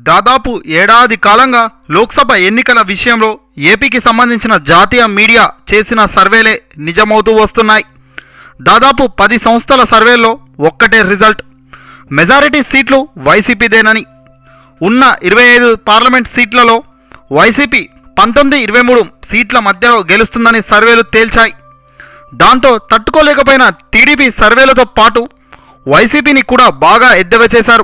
దాదాపు ఏడాది కాలంగా లోక్సభ ఎన్నికల విషయంలో ఏపీకి సంబంధించిన జాతీయ మీడియా చేసిన సర్వేలే నిజమవుతూ వస్తున్నాయి దాదాపు పది సంస్థల సర్వేల్లో ఒక్కటే రిజల్ట్ మెజారిటీ సీట్లు వైసీపీదేనని ఉన్న ఇరవై ఐదు పార్లమెంట్ సీట్లలో వైసీపీ పంతొమ్మిది ఇరవై మూడు సీట్ల మధ్యలో గెలుస్తుందని సర్వేలు తేల్చాయి దాంతో తట్టుకోలేకపోయిన టీడీపీ సర్వేలతో పాటు వైసీపీని కూడా బాగా ఎద్దవ చేశారు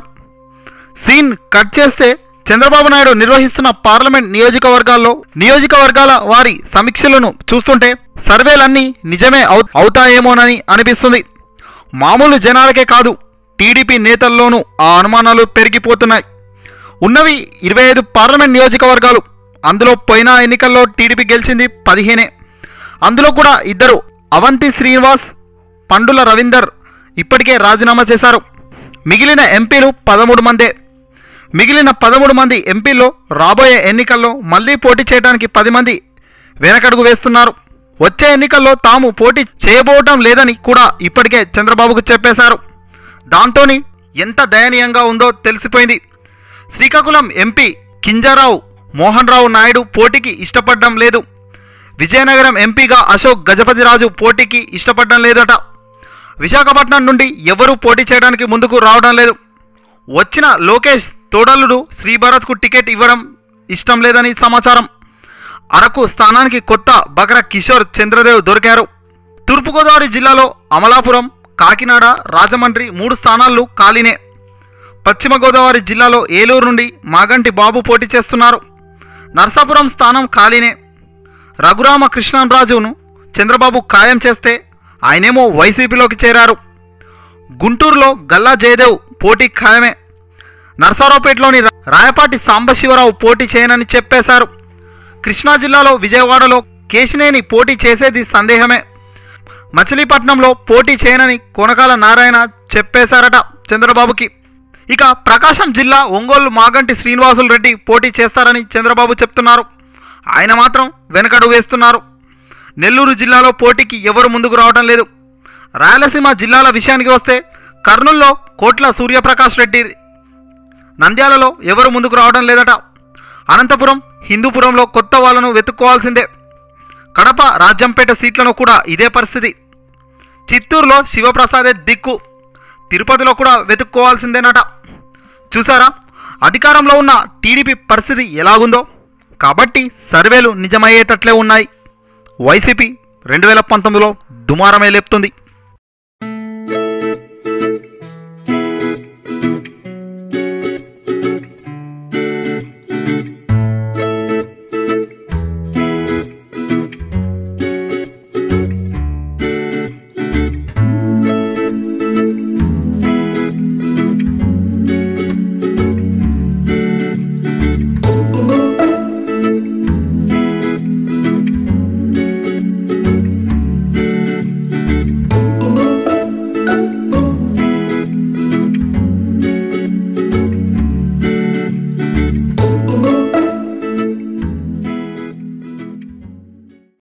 సీన్ కట్ చేస్తే చంద్రబాబు నాయుడు నిర్వహిస్తున్న పార్లమెంట్ నియోజకవర్గాల్లో నియోజకవర్గాల వారి సమీక్షలను చూస్తుంటే సర్వేలన్నీ నిజమే అవు అవుతాయేమోనని అనిపిస్తుంది మామూలు జనాలకే కాదు టీడీపీ నేతల్లోనూ ఆ అనుమానాలు పెరిగిపోతున్నాయి ఉన్నవి ఇరవై ఐదు పార్లమెంట్ నియోజకవర్గాలు అందులో పోయిన ఎన్నికల్లో టీడీపీ గెలిచింది పదిహేనే అందులో కూడా ఇద్దరు అవంతి శ్రీనివాస్ పండుల రవీందర్ ఇప్పటికే రాజీనామా చేశారు మిగిలిన ఎంపీలు పదమూడు మందే మిగిలిన పదమూడు మంది ఎంపీల్లో రాబోయే ఎన్నికల్లో మళ్ళీ పోటీ చేయడానికి పది మంది వెనకడుగు వేస్తున్నారు వచ్చే ఎన్నికల్లో తాము పోటీ చేయబోవటం లేదని కూడా ఇప్పటికే చంద్రబాబుకు చెప్పేశారు దాంతోని ఎంత దయనీయంగా ఉందో తెలిసిపోయింది శ్రీకాకుళం ఎంపీ కింజారావు మోహన్ రావు నాయుడు పోటీకి ఇష్టపడడం లేదు విజయనగరం ఎంపీగా అశోక్ గజపతిరాజు పోటీకి ఇష్టపడడం లేదట విశాఖపట్నం నుండి ఎవరూ పోటీ చేయడానికి ముందుకు రావడం లేదు వచ్చిన లోకేష్ తోడలుడు శ్రీభరత్కు టికెట్ ఇవ్వడం ఇష్టం లేదని సమాచారం అరకు స్థానానికి కొత్త బకర కిషోర్ చంద్రదేవ్ దొరికారు తూర్పుగోదావరి జిల్లాలో అమలాపురం కాకినాడ రాజమండ్రి మూడు స్థానాలు ఖాళీనే పశ్చిమ గోదావరి జిల్లాలో ఏలూరు నుండి మాగంటి బాబు పోటీ చేస్తున్నారు నర్సాపురం స్థానం ఖాళీనే రఘురామ కృష్ణరాజును చంద్రబాబు ఖాయం చేస్తే ఆయనేమో వైసీపీలోకి చేరారు గుంటూరులో గల్లా జయదేవ్ పోటీ ఖాయమే నర్సారావుపేటలోని రా- రాయపాటి సాంబశివరావు పోటీ చేయనని చెప్పేశారు కృష్ణా జిల్లాలో విజయవాడలో కేశినేని పోటీ చేసేది సందేహమే మచిలీపట్నంలో పోటీ చేయనని కొనకాల నారాయణ చెప్పేశారట చంద్రబాబుకి ఇక ప్రకాశం జిల్లా ఒంగోలు మాగంటి శ్రీనివాసులు రెడ్డి పోటీ చేస్తారని చంద్రబాబు చెప్తున్నారు ఆయన మాత్రం వెనకడు వేస్తున్నారు నెల్లూరు జిల్లాలో పోటీకి ఎవరు ముందుకు రావడం లేదు రాయలసీమ జిల్లాల విషయానికి వస్తే కర్నూల్లో కోట్ల సూర్యప్రకాష్ రెడ్డి నంద్యాలలో ఎవరు ముందుకు రావడం లేదట అనంతపురం హిందూపురంలో కొత్త వాళ్ళను వెతుక్కోవాల్సిందే కడప రాజ్యంపేట సీట్లను కూడా ఇదే పరిస్థితి చిత్తూరులో శివప్రసాదే దిక్కు తిరుపతిలో కూడా వెతుక్కోవాల్సిందేనట చూసారా అధికారంలో ఉన్న టీడీపీ పరిస్థితి ఎలాగుందో కాబట్టి సర్వేలు నిజమయ్యేటట్లే ఉన్నాయి వైసీపీ రెండు వేల పంతొమ్మిదిలో దుమారమే లేపుతుంది